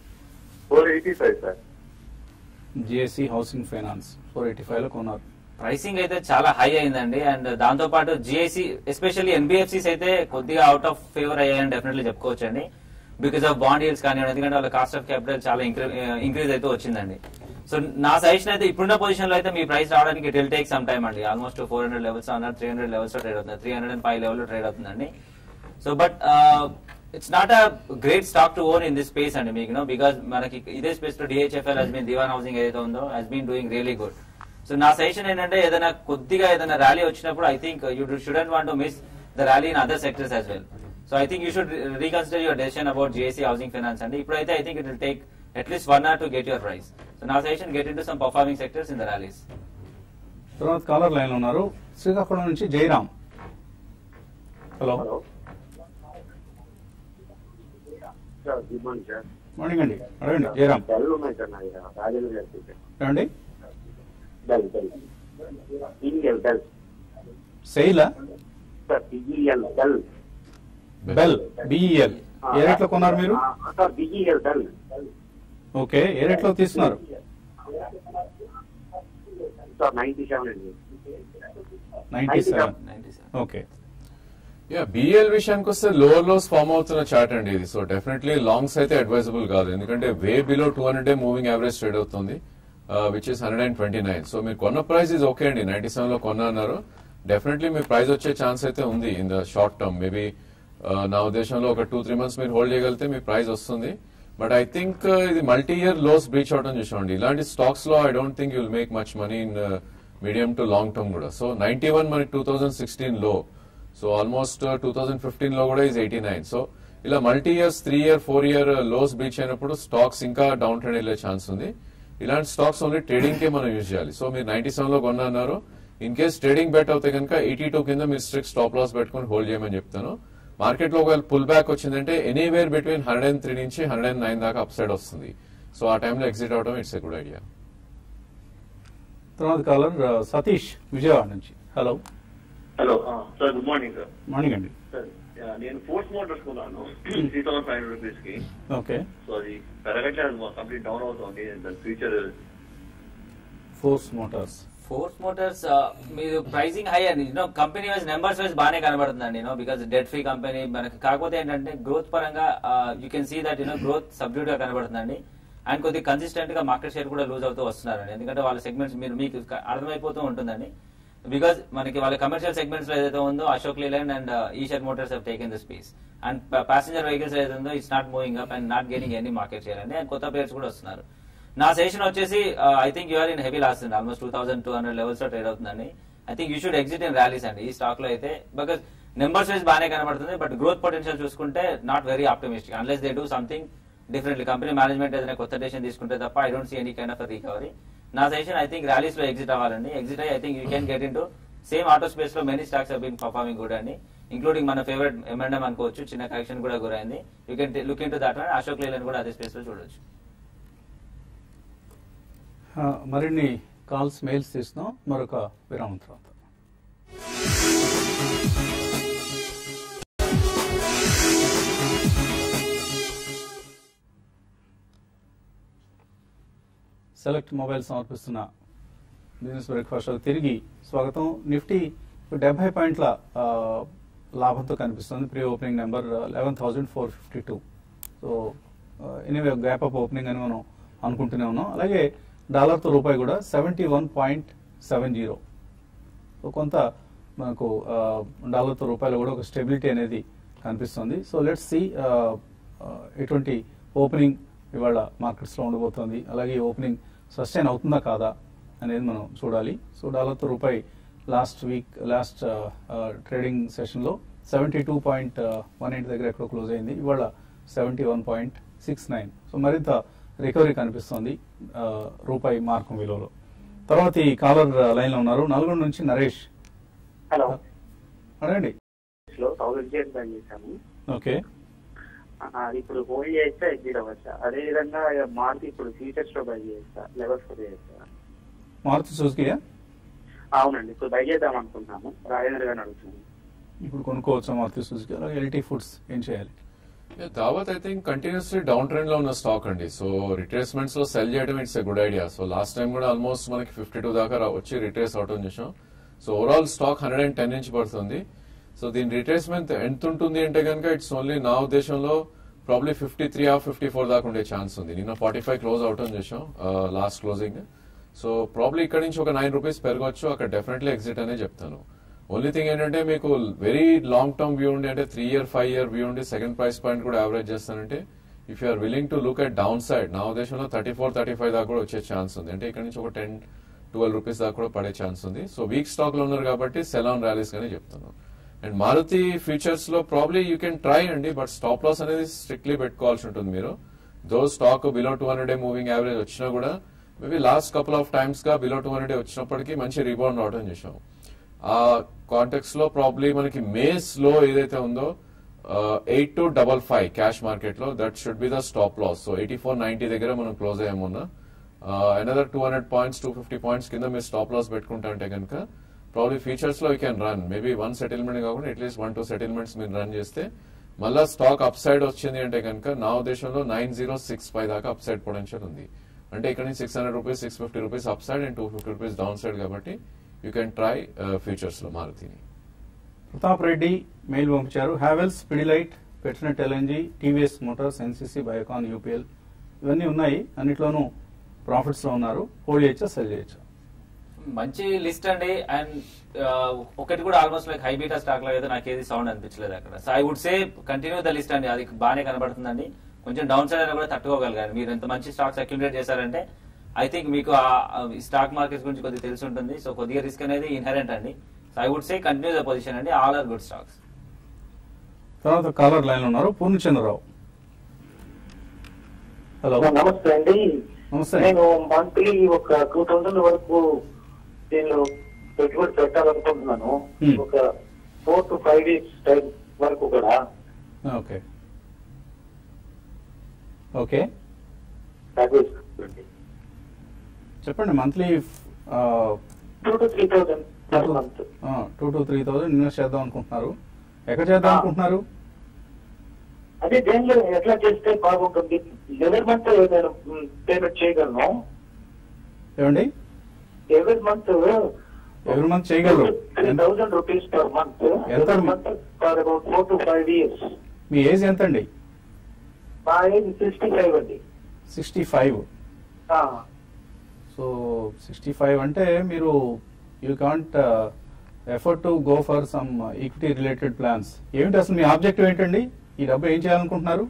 eighty five sir GSC housing finance four eighty five లో కొన్నారు ప్రైసింగ్ అయితే చాలా హై అయిందండి అండ్ దాంతో పాటు జిఐసి ఎస్పెషల్లీ ఎన్బిఎఫ్సిస్ అయితే కొద్దిగా అవుట్ ఆఫ్ ఫేవర్ అయ్యాయని డెఫినెట్లీ చెప్పుకోవచ్చు అండి బికాస్ ఆఫ్ బాండ్ ఈల్స్ కానివ్వండి ఎందుకంటే వాళ్ళ కాస్ట్ ఆఫ్ క్యాపిటల్ చాలా ఇంక్రీజ్ అయితే వచ్చిందండి సో నా సజెషన్ అయితే ఇప్పుడున్న పొజిషన్ లో అయితే మీ ప్రైస్ రావడానికి it will take some time అండి ఆల్మోస్ట్ ఫోర్ హండ్రెడ్ లెవెల్స్ అన్నారు త్రీ హండ్రెడ్ లెవెల్స్ ట్రేడ్ అవుతుంది three hundred and five level trade అవుతుందండి so but it's not a great stock to own in this space అండి మీకు no because మనకి ఇదే space లో DHFL has been Dewan housing ఏదైతే ఉందో has been doing really good so నా suggestion ఏంటంటే ఏదైనా కొద్దిగా ఏదైనా ర్యాలీ వచ్చినప్పుడు I think you shouldn't want to miss the rally in other sectors as well so I think you should reconsider your decision about GSC housing finance అండి ఇప్పుడైతే I think it will take at least one or two get your price so నా suggestion get in into some performing sectors in the rallies తర్వాత caller line లో ఉన్నారు శ్రీకాకుళం నుంచి Jayaram hello hello sir good morning sir morning అండి అడగండి Jayaram dull ఉన్నాయి sir నా దగ్గర రాజేంద్ర గారి ఏమండి డల్ డల్ పిఈఎల్ డల్ సెయిలా సార్ పిఈఎల్ డల్ బెల్ బిఈఎల్ ఏ రేట్ లో కొన్నారు మీరు సార్ బిఈఎల్ డల్ ఓకే ఏ రేట్ లో తీసుకున్నారు సార్ నైన్టీ సెవెన్ అండి ninety seven ninety seven okay yeah BL విషయానికి వస్తే లోవర్ లోస్ ఫామ్ అవుతున్న చార్ట్ అండి ఇది సో డెఫినెట్లీ లాంగ్స్ అయితే అడ్వైజబుల్ కాదు ఎందుకంటే we below two hundred moving average trade అవుతుంది which is hundred and twenty nine so మీరు కొన్న ప్రైస్ ఇస్ ఓకే అండి నైన్టీ సెవెన్ లో కొన్న అన్నారు డెఫినెట్లీ మీ ప్రైస్ వచ్చే ఛాన్స్ అయితే ఉంది in the short term maybe నా ఉద్దేశంలో ఒక టూ త్రీ మంత్స్ మీరు హోల్డ్ చేయగలిగితే మీ ప్రైస్ వస్తుంది బట్ ఐ థింక్ ఇది మల్టీ ఇయర్ లోస్ బ్రీచ్ అవడం చూసామండి ఇలాంటి స్టాక్స్ లో I don't think you'll make much money in medium to long term కూడా సో నైన్టీ వన్ మనకి టూ థౌసండ్ సిక్స్టీన్ లో so almost two thousand fifteen లో కూడా ఈజ్ ఎయిటీ నైన్ సో ఇలా multi years three year four year lows breach అయినప్పుడు stocks ఇంకా down trend వెళ్ళే chance ఉంది ఇలాంటి స్టాక్స్ ఓన్లీ ట్రేడింగ్ కే మనం యూజ్ చేయాలి సో మీరు నైన్టీ సెవెన్ లో కొన్నా అన్నారు ఇన్ కేస్ ట్రేడింగ్ బెట్ అవుతే కనుక ఎయిటీ టూ కింద మీరు స్ట్రిక్ట్ స్టాప్ లాస్ పెట్టుకుని హోల్డ్ చేయమని చెప్తాను మార్కెట్ లో ఒకవేళ పుల్ బ్యాక్ వచ్చిందంటే anywhere between hundred and three నుంచి హండ్రెడ్ అండ్ నైన్ దాకా అప్ సైడ్ వస్తుంది సో ఆ టైంలో ఎగ్జిట్ అవడం ఇట్స్ ఎ గుడ్ ఐడియా తర్వాత కాలర్ సతీష్ విజయవాడ నుంచి hello hello sir good morning sir morning అండి సార్ నేను ఫోర్స్ మోటార్స్ కొన్నాను three thousand five hundred rupees కి ఓకే సో అది పెరగట్లేదు కంప్లీట్ డౌన్ అవుతుంది దాని future Force Motors Force Motors మీరు ప్రైసింగ్ హై అండి you know company wise numbers wise బాగానే కనబడుతుందండి you know because debt free company మనకి కాకపోతే ఏంటంటే గ్రోత్ పరంగా you can see that you know growth subdued గా కనబడుతుందండి అండ్ కొద్దిగా కన్సిస్టెంట్ గా మార్కెట్ షేర్ కూడా లూజ్ అవుతూ వస్తున్నారండి ఎందుకంటే వాళ్ళ సెగ్మెంట్స్ మీరు మీకు అర్థమైపోతూ ఉంటుందండి బికాస్ మనకి వాళ్ళ కమర్షియల్ సెగ్మెంట్స్ లో ఏదైతే ఉందో Ashok Leyland and Eicher Motors have taken the space and passenger vehicles ఏదైతే ఉందో it's not moving up and not gaining any market share అండి అండ్ కొత్త ప్లేయర్స్ కూడా వస్తున్నారు నా సెషన్ వచ్చేసి I think you're in heavy loss అండి almost two thousand two hundred levels లో ట్రేడ్ అవుతుందండి I think you should exit in rallies అండి ఈ స్టాక్ లో అయితే బికాస్ నెంబర్స్ వైజ్ బాగానే కనబడుతుంది బట్ గ్రోత్ పొటెన్షియల్ చూసుకుంటే not very optimistic unless they do something differently company management ఏదైనా కొత్త డెసిషన్ తీసుకుంటే తప్ప I don't see any kind of recovery నా సెషన్ ఐ థింక్ ర్యాలీస్ లో ఎగ్జిట్ అవ్వాలండి ఎగ్జిట్ అయ్యి I think you can get in into same auto space లో many stocks have been performing good అండి ఇంక్లూడింగ్ మన favourite ఎంఎండం అనుకోవచ్చు చిన్న కరెక్షన్ కూడా గురైంది you can look in into that Ashok Leyland కూడా అదే స్పేస్ లో చూడొచ్చు మరిన్ని కాల్స్ మెయిల్స్ తీస్తున్నాం మరొక విరామం తర్వాత సెలెక్ట్ మొబైల్ సమర్పిస్తున్న బిజినెస్ బ్రేక్ఫాస్ట్ తిరిగి స్వాగతం నిఫ్టీ డెబ్బై పాయింట్ల ఆ, లాభంతో కనిపిస్తుంది pre opening number eleven thousand four fifty two so anyway gap up opening అని మనం అనుకుంటూనే ఉన్నాం అలాగే డాలర్తో రూపాయి కూడా seventy one point seven zero so కొంత మనకు ఆ, డాలర్తో రూపాయలు కూడా ఒక స్టెబిలిటీ అనేది కనిపిస్తుంది సో లెట్స్ సి ఎటువంటి ఓపెనింగ్ ఇవాళ మార్కెట్స్లో ఉండబోతోంది అలాగే ఈ ఓపెనింగ్ సస్టైన్ అవుతుందా కాదా అనేది మనం చూడాలి సో డాలర్తో రూపాయి లాస్ట్ వీక్ లాస్ట్ ట్రేడింగ్ సెషన్లో seventy two point one eight దగ్గర ఎక్కడో క్లోజ్ అయింది ఇవాళ seventy one point six nine so మరింత రికవరీ కనిపిస్తోంది ఆ, రూపాయి మార్కం విలువలో తర్వాత ఈ కాలర్ లైన్ లో ఉన్నారు నల్గొండ నుంచి నరేష్ హలో అడగండి లో థౌసండ్ షేర్స్ బై చేశాము ఓకే ఆ, అది ఇప్పుడు హోల్డ్ చేస్తే ఎగ్జిట్ అవ్వచ్చా అదే విధంగా మార్క్ ఇప్పుడు ఫ్యూచర్స్ లో బై చేస్తా లెవెల్స్ లో చేస్తా మారుతి సుజుకియా అవునండి ఇప్పుడు బై చేద్దాం అనుకుంటున్నాము రాజేంద్ర గారిని అడుగుతున్నాను ఇప్పుడు కొనుక్కోవచ్చా మారుతి సుజుకి అలాగే ఎల్టీ ఫుడ్స్ ఏం చేయాలి దావత్ I think continuously down trend లో ఉన్న స్టాక్ అండి సో రిట్రేస్మెంట్స్ లో సెల్ చేయడం it's a good idea so last time కూడా ఆల్మోస్ట్ మనకి ఫిఫ్టీ టూ దాకా రా- వచ్చి రిట్రేస్ అవటం చేసాం so overall stock hundred and ten నుంచి పడుతుంది సో దీని రిట్రేస్మెంట్ ఎంత ఉంటుంది అంటే కనుక ఇట్స్ ఓన్లీ నా ఉద్దేశంలో probably fifty three of fifty four దాకా ఉండే ఛాన్స్ ఉంది నిన్న ఫార్టీ ఫైవ్ క్లోజ్ అవటం చేసాం లాస్ట్ క్లోజింగ్ సో ప్రాబ్లీ ఇక్కడ నుంచి ఒక నైన్ రూపీస్ పెరగవచ్చు అక్కడ డెఫినెట్లీ ఎగ్జిట్ అనే చెప్తాను ఓన్లీ థింగ్ ఏంటంటే మీకు వెరీ లాంగ్ టర్మ్ వ్యూ ఉండి అంటే three year five year view ఉండి సెకండ్ ప్రైస్ పాయింట్ కూడా యావరేజ్ చేస్తానంటే if you're willing to look at down side నా ఉద్దేశంలో థర్టీ ఫోర్ థర్టీ ఫైవ్ దాకా కూడా వచ్చే ఛాన్స్ ఉంది అంటే ఇక్కడ నుంచి ఒక టెన్ ట్వెల్వ్ రూపీస్ దాకా కూడా పడే ఛాన్స్ ఉంది సో వీక్ స్టాక్ లో ఉన్నారు కాబట్టి సెల్ ఆన్ ర్యాలీస్ గానే చెప్తాను అండ్ మారుతి ఫ్యూచర్స్ లో ప్రాబ్లీ యూ కెన్ ట్రై అండి బట్ స్టాప్ లాస్ అనేది స్ట్రిక్ట్లీ పెట్టుకోవాల్సి ఉంటుంది మీరు though stock below two hundred moving average వచ్చినా కూడా maybe last couple of times గా బిలో టూ హండ్రెడ్ వచ్చినప్పటికీ మంచి రీబౌండ్ రావడం చేసాం ఆ కాంటెక్స్ లో ప్రాబ్లీ మనకి మేస్ లో ఏదైతే ఉందో eight to double five cash market లో that should be the stop loss so eighty four ninety దగ్గర మనం క్లోజ్ అయ్యామున్నా another two hundred points two fifty points కింద మీరు స్టాప్ లాస్ పెట్టుకుంటా అంటే కనుక ప్రాబ్లీ ఫీచర్స్ లో you can run maybe one settlement కాకుండా అట్లీస్ట్ వన్ టూ సెటిల్మెంట్స్ మీరు రన్ చేస్తే మళ్ళా స్టాక్ అప్ సైడ్ వచ్చింది అంటే కనుక నా ఉద్దేశంలో నైన్ జీరో సిక్స్ ఫైవ్ దాకా అప్ సైడ్ పొటెన్షియల్ ఉంది అంటే ఇక్కడ నుంచి six hundred rupees six fifty rupees up side and two fifty rupees down side కాబట్టి యూ కెన్ ట్రై ఫ్యూచర్స్ లో మారుతిని ప్రతాప్ రెడ్డి మెయిల్ పంపించారు Havells Pidilite Petronet LNG TVS Motors NCC Biocon UPL ఇవన్నీ ఉన్నాయి అన్నిట్లోనూ ప్రాఫిట్స్ లో ఉన్నారు హోల్డ్ చేయొచ్చా సెల్ చేయొచ్చా మంచి లిస్ట్ అండి అండ్ ఒకటి కూడా ఆల్మోస్ట్ లైక్ హైబీటా స్టాక్ లో అయితే నాకు ఏది సౌండ్ అనిపించలేదు అక్కడ so I would say continue the list అండి అది బాగానే కనబడుతుందండి కొంచెం డౌన్ సైడ్ అయినా కూడా తట్టుకోగలిగారు మీరు ఎంత మంచి స్టాక్స్ అక్యుమిలేట్ చేశారంటే ఐ థింక్ మీకు స్టాక్ మార్కెట్స్ గురించి కొద్దిగా తెలిసి ఉంటుంది సో కొద్దిగా రిస్క్ అనేది ఇన్హరెంట్ అండి so I would say continue the position అండి ఆల్ ఆర్ గుడ్ స్టాక్స్ తర్వాత కాలర్ లైన్ లో ఉన్నారు పూర్ణచంద్రరావు హలో నమస్తే అండి నమస్తే. నేను మంత్లీ ఒక టూ థౌసండ్ వరకు దీనిలో పెట్టుబడి పెట్టాలనుకుంటున్నాను Hmm. ఒక four to five weeks time వరకు కూడా ఓకే ఓకే ప్యాకేజ్ చెప్పండి monthly two to three thousand per month two to three thousand invest చేద్దాం అనుకుంటున్నారు ఎక్కడ చేద్దాం ఆ. అనుకుంటున్నారు అదే దేనిలో ఎట్లా చేస్తే బాగుంటుంది ఎవరి మంత్ నేను పేమెంట్ చేయగలను ఏమండి ఎవరి మంత్ ఎవరి మంత్ చేయగలరు three thousand rupees per month ఎంత? Every month for about four to five years మీ ఏజ్ ఎంత అండి మా ఏజ్ సిక్స్టీ ఫైవ్ అండి సిక్స్టీ ఫైవ్ ఆ. సో సిక్స్టీ ఫైవ్ అంటే మీరు you can't afford to go for some equity related plans ఏమిటి అసలు మీ ఆబ్జెక్టివ్ ఏంటండి ఈ డబ్బు ఏం చేయాలనుకుంటున్నారు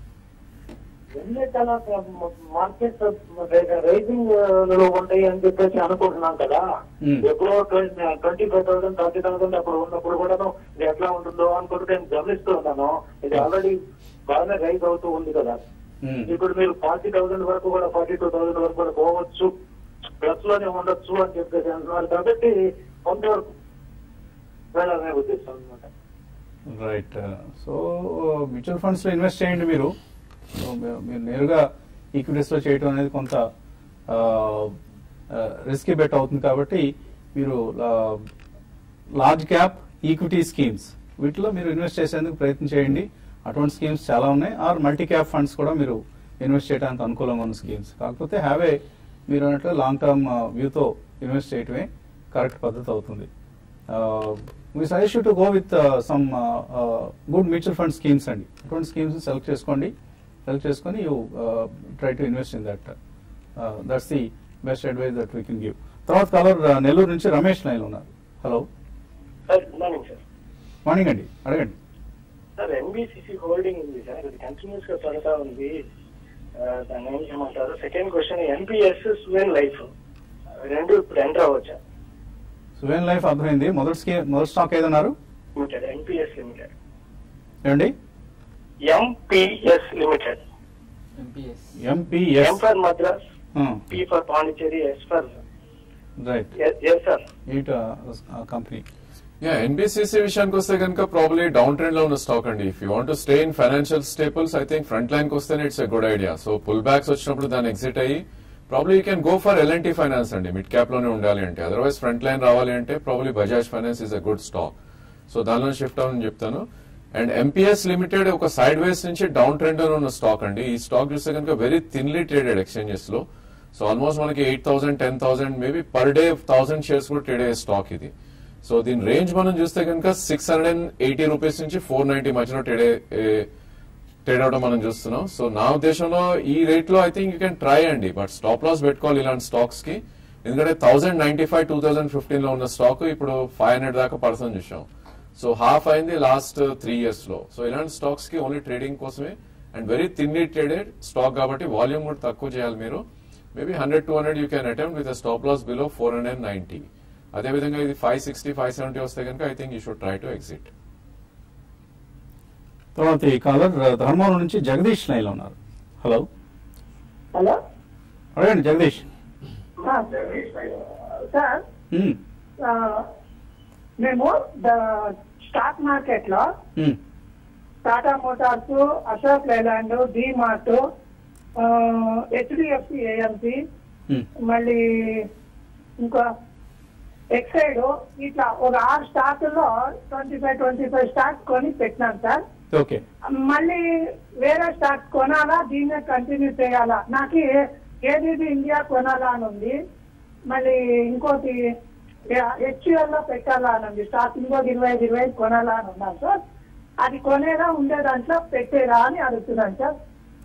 చాలా మార్కెట్ రైజింగ్ లో ఉంటాయి అని చెప్పేసి అనుకుంటున్నాం కదా Hmm. ఎప్పుడో twenty five thousand thirty thousand అప్పుడు ఉన్నప్పుడు కూడా ఇది ఎట్లా ఉంటుందో అనుకుంటూ నేను గమనిస్తూ ఉన్నాను ఇది ఆల్రెడీ బాగానే రైజ్ అవుతూ ఉంది కదా Hmm. ఇప్పుడు మీరు ఫార్టీ థౌసండ్ వరకు కూడా ఫార్టీ టూ థౌసండ్ వరకు కూడా పోవచ్చు ప్లస్ లోనే ఉండొచ్చు అని చెప్పేసి అంటున్నారు కాబట్టి కొంతవరకు వెళ్ళాలనే ఉద్దేశం అనమాట రైట్ సో మ్యూచువల్ ఫండ్స్ లో ఇన్వెస్ట్ చేయండి మీరు So, మీరు మీరు నేరుగా ఈక్విటీస్ లో చేయడం అనేది కొంత రిస్కీ బెట్ అవుతుంది కాబట్టి మీరు లార్జ్ క్యాప్ ఈక్విటీ స్కీమ్స్ వీటిలో మీరు ఇన్వెస్ట్ చేసేందుకు ప్రయత్నం చేయండి అటువంటి స్కీమ్స్ చాలా ఉన్నాయి ఆర్ మల్టీ క్యాప్ ఫండ్స్ కూడా మీరు ఇన్వెస్ట్ చేయడానికి అనుకూలంగా ఉన్న స్కీమ్స్ కాకపోతే హ్యావ్ ఏ మీరు అన్నట్లు లాంగ్ టర్మ్ వ్యూతో ఇన్వెస్ట్ చేయటమే కరెక్ట్ పద్ధతి అవుతుంది మీ suggest to go with some good mutual fund schemes అండి అటువంటి స్కీమ్స్ సెలెక్ట్ చేసుకోండి సెలెక్ట్ చేసుకొని you try to invest in that that's the best advice that we can give తర్వాత కలర్ నెల్లూరు నుంచి రమేష్ లైన్ ఉన్నారు hello sir good morning sir morning అండి అడగండి sir NBCC holding ఉంది సార్ ఇది కంటిన్యూస్ గా పడతా ఉంది ఆ, దాన్ని ఏం చేయమంటారు second question NPS Suven life రెండు ఇప్పుడు ఎంటర్ అవ్వచ్చా సువేన్ లైఫ్ అర్థమైంది మొదటి స్కీమ్ మొదటి స్టాక్ ఏదన్నారు లిమిటెడ్ ఎన్పిఎస్ లిమిటెడ్ ఏమండి MPS limited M MPS for Madras P for Pondicherry S for right yes sir eight company yeah NBCC విషయానికి వస్తే కనుక ప్రాబ్లీ డౌన్ ట్రెండ్ లో ఉన్న స్టాక్ అండి if you want to stay in financial stables I think front line కి వస్తేనే it's a good idea so pull backs వచ్చినప్పుడు దాన్ని ఎగ్జిట్ అయ్యి probably you can go for LNT finance అండి mid cap లోనే ఉండాలి అంటే అదర్వైజ్ ఫ్రంట్ లైన్ రావాలి అంటే probably Bajaj finance is a good stock so దానిలో షిఫ్ట్ అవ్వని చెప్తాను అండ్ ఎంపీఎస్ లిమిటెడ్ ఒక సైడ్ వేస్ నుంచి డౌన్ ట్రెండ్ ఉన్న స్టాక్ అండి ఈ స్టాక్ చూస్తే కనుక వెరీ థిన్లీ ట్రేడెడ్ ఎక్స్చేంజెస్ లో సో ఆల్మోస్ట్ మనకి eight thousand ten thousand maybe per day thousand shares కూడా ట్రేడ్ అయ్యే స్టాక్ ఇది సో దీని రేంజ్ మనం చూస్తే కనుక six hundred and eighty rupees నుంచి ఫోర్ నైన్టీ మధ్యలో ట్రేడ్ ట్రేడ్ అవడం మనం చూస్తున్నాం సో నా ఉద్దేశంలో ఈ రేట్ లో I think you can try అండి బట్ స్టాప్ లాస్ పెట్టుకోవాలి ఇలాంటి స్టాక్స్ కి ఎందుకంటే thousand ninety five two thousand fifteen లో ఉన్న స్టాక్ ఇప్పుడు ఫైవ్ హండ్రెడ్ దాకా పర్సన్ చూసాం సో హాఫ్ అయింది లాస్ట్ త్రీ ఇయర్స్ లో సో ఇలాంటి స్టాక్స్ కి ఓన్లీ ట్రేడింగ్ కోసమే and very thinly traded stock కాబట్టి వాల్యూమ్ కూడా తక్కువ చేయాలి మీరు maybe hundred two hundred you can attempt with stop loss below four hundred ninety అదేవిధంగా ఇది ఫైవ్ సిక్స్టీ ఫైవ్ సెవెంటీ వస్తే కనుక I think you should try to exit తర్వాత ఈ కాలర్ ధర్మవరం నుంచి జగదీష్ లైన్ లో ఉన్నారు హలో హలో అడగండి జగదీష్ ఆ, సార్ ఉమ్, ఆ, మేము ద- స్టాక్ మార్కెట్ లో um, Tata Motors Ashok Leyland D Mart HDFC AMC um, మళ్ళీ ఇంకా ఎక్సైడ్ ఇట్లా ఒక ఆరు స్టాకుల్లో twenty five twenty five stocks కొని పెట్టినాను సార్ ఓకే మళ్ళీ వేరే స్టాక్ కొనాలా దీన్నే కంటిన్యూ చేయాలా నాకు ఏది ఇండియా కొనాలా అని ఉంది మళ్ళీ ఇంకోటి హెచ్యుఎల్ లో పెట్టాలా అని ఉంది స్టాక్ ఇంకోటి ఇరవై ఐదు ఇరవై ఐదు కొనాలా అని ఉన్నాను సార్ అది కొనేదా ఉండే దాంట్లో పెట్టేరా అని అడుగుతున్నాను సార్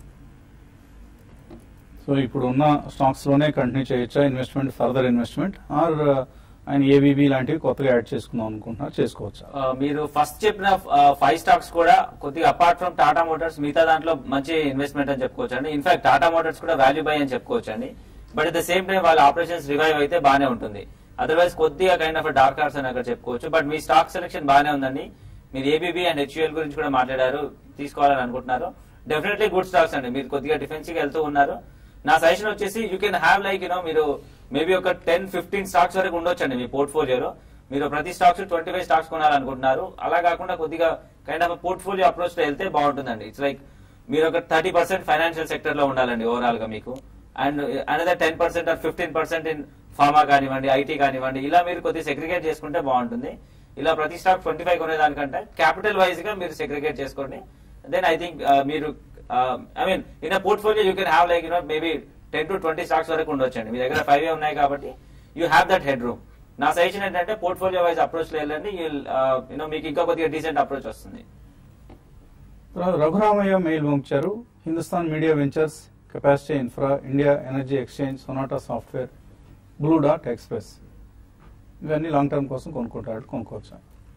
సో ఇప్పుడు ఉన్న స్టాక్స్ లోనే కంటిన్యూ చేయొచ్చా ఇన్వెస్ట్మెంట్ ఫర్దర్ ఇన్వెస్ట్మెంట్ ఆర్ ఆయన ఏబీబీ లాంటివి కొత్తగా యాడ్ చేసుకుందాం అనుకుంటున్నారు చేసుకోవచ్చా ఆ, మీరు ఫస్ట్ చెప్పిన ఫైవ్ స్టాక్స్ కూడా కొద్దిగా అపార్ట్ ఫ్రమ్ టాటా మోటార్స్ మిగతా దాంట్లో మంచి ఇన్వెస్ట్మెంట్ అని చెప్పుకోవచ్చు అండి ఇన్ఫాక్ట్ టాటా మోటార్స్ కూడా వాల్యూ బై అని చెప్పుకోవచ్చు అండి but at the same time వాళ్ళ ఆపరేషన్స్ రివైవ్ అయితే బాగానే ఉంటుంది అదర్వైజ్ కొద్దిగా కైండ్ ఆఫ్ డార్క్ హార్స్ అని అక్కడ చెప్పుకోవచ్చు బట్ మీ స్టాక్ సెలెక్షన్ బాగానే ఉందండి మీరు ఏబీబీ అండ్ హెచ్యుఎల్ గురించి కూడా మాట్లాడారు తీసుకోవాలని అనుకుంటున్నారు డెఫినెట్లీ గుడ్ స్టాక్స్ అండి మీరు కొద్దిగా డిఫెన్సివ్ వెళ్తూ ఉన్నారు నా సజెషన్ వచ్చేసి you can have like you know మీరు మేబీ ఒక టెన్ ఫిఫ్టీన్ స్టాక్స్ వరకు ఉండొచ్చండి మీ పోర్ట్ఫోలియోలో మీరు ప్రతి స్టాక్స్ ట్వంటీ ఫైవ్ స్టాక్స్ కొనాలనుకుంటున్నారు అలా కాకుండా కొద్దిగా కైండ్ ఆఫ్ పోర్ట్ఫోలియో అప్రోచ్ లో వెళ్తే బాగుంటుందండి ఇట్స్ లైక్ మీరు ఒక థర్టీ పర్సెంట్ ఫైనాన్షియల్ సెక్టర్ లో ఉండాలండి ఓవరాల్ గా మీకు and another ten percent or fifteen percent in pharma కానివ్వండి ఐటీ కానివ్వండి ఇలా మీరు కొద్దిగా సెగ్రిగేట్ చేసుకుంటే బాగుంటుంది ఇలా ప్రతి స్టాక్ ట్వంటీ ఫైవ్ కొనేదానికంటే క్యాపిటల్ వైజ్ గా మీరు సెగ్రిగేట్ చేసుకోండి దెన్ ఐ థింక్ మీరు I mean in portfolio you can have like you know maybe ten to twenty stocks వరకు ఉండొచ్చండి మీ దగ్గర ఫైవ్ ఉన్నాయి కాబట్టి you have that headroom నా సజెషన్ ఏంటంటే పోర్ట్ఫోలియో వైజ్ అప్రోచ్ లో వెళ్ళండి యూనో మీకు ఇంకా కొద్దిగా డీసెంట్ అప్రోచ్ వస్తుంది తర్వాత రఘురామయ్య మెయిల్ పంపించారు Hindustan Media Ventures Capacity Infra India Energy Exchange Sonata Software Blue డాట్ ఎక్స్ప్రెస్ ఇవన్నీ లాంగ్ టర్మ్ కోసం కొనుక్కుంటాడు కొనుక్కోవచ్చా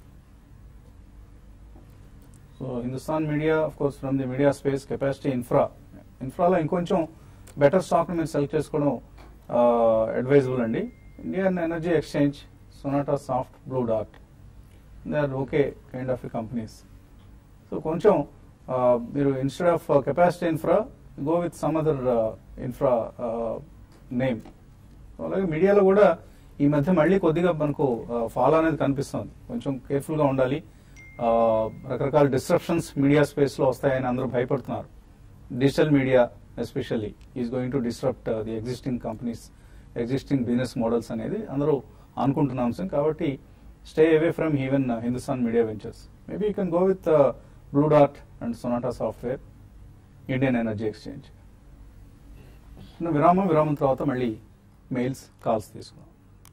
so Hindustan Media of course from the media space Capacity Infra ఇన్ఫ్రాలో ఇంకొంచెం బెటర్ స్టాక్ మీరు సెలెక్ట్ చేసుకోవడం అడ్వైజబుల్ అండి Indian Energy Exchange Sonata Soft Blue డాట్ they are okay kind of companies so కొంచెం ఆ, మీరు instead of Capacity Infra go with some other infra name అలాగే మీడియాలో కూడా ఈ మధ్య మళ్ళీ కొద్దిగా మనకు ఫాలో అనేది కనిపిస్తుంది కొంచెం కేర్ఫుల్ గా ఉండాలి ఆ, రకరకాల డిస్ట్రప్షన్స్ మీడియా స్పేస్ లో వస్తాయని అందరూ భయపడుతున్నారు digital media especially is going to disrupt the existing companies existing business models అనేది అందరూ అనుకుంటున్న అంశం కాబట్టి stay away from even Hindustan Media Ventures maybe you can go with Blue డాట్ and Sonata Software Indian Energy Exchange విరామం విరామం తర్వాత మళ్ళీ మెయిల్స్ కాల్స్ తీసుకుందాం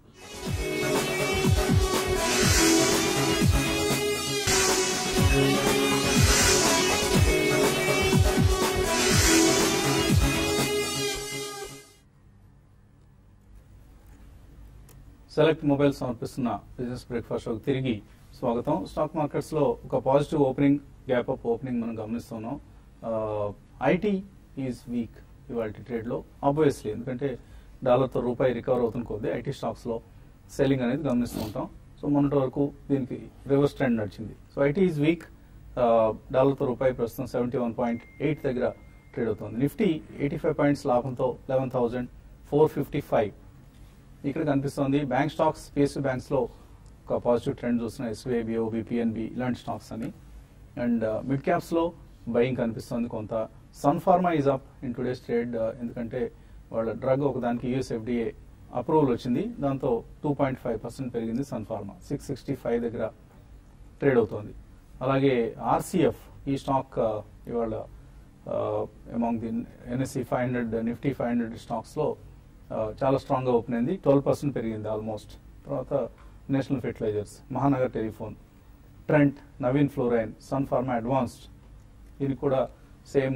సెలెక్ట్ మొబైల్ సమర్పిస్తున్న బిజినెస్ బ్రేక్ఫాస్ట్ షోకి తిరిగి స్వాగతం స్టాక్ మార్కెట్స్ లో ఒక positive opening gap up opening మనం గమనిస్తున్నాం ఐటీ ఈజ్ వీక్ ఇవాళ ట్రేడ్ లో ఆబ్వియస్లీ ఎందుకంటే డాలర్ తో రూపాయి రికవర్ అవుతున్న కొద్దీ ఐటీ స్టాక్స్ లో సెల్లింగ్ అనేది గమనిస్తూ ఉంటాం సో మొన్నటి వరకు దీనికి రివర్స్ ట్రెండ్ నడిచింది so IT is weak dollar తో రూపాయి ప్రస్తుతం సెవెంటీ వన్ పాయింట్ ఎయిట్ దగ్గర ట్రేడ్ అవుతుంది నిఫ్టీ ఎయిటీ ఫైవ్ పాయింట్స్ లాభంతో eleven thousand four fifty five ఇక్కడ కనిపిస్తోంది బ్యాంక్ స్టాక్స్ పిఎస్యూ బ్యాంక్స్ లో ఒక పాజిటివ్ ట్రెండ్ చూసిన ఎస్బీఐ బిఓబి పిఎన్బి ఇలాంటి స్టాక్స్ అని అండ్ మిడ్ క్యాప్స్ లో బయింగ్ కనిపిస్తోంది కొంత Sun Pharma is up in today's trade ఎందుకంటే వాళ్ళ డ్రగ్ ఒకదానికి యూఎస్ ఎఫ్డిఏ అప్రూవల్ వచ్చింది దాంతో టూ పాయింట్ ఫైవ్ పర్సెంట్ పెరిగింది Sun Pharma six sixty five దగ్గర ట్రేడ్ అవుతోంది అలాగే ఆర్సిఎఫ్ ఈ స్టాక్ ఆ, ఇవాళ among the NSC five hundred Nifty five hundred స్టాక్స్లో చాలా స్ట్రాంగ్గా ఓపెన్ అయింది ట్వెల్వ్ పర్సెంట్ పెరిగింది ఆల్మోస్ట్ తర్వాత National Fertilizers Mahanagar Telephone Trent Naveen Fluorine Sun Pharma advanced దీనికి కూడా సేమ్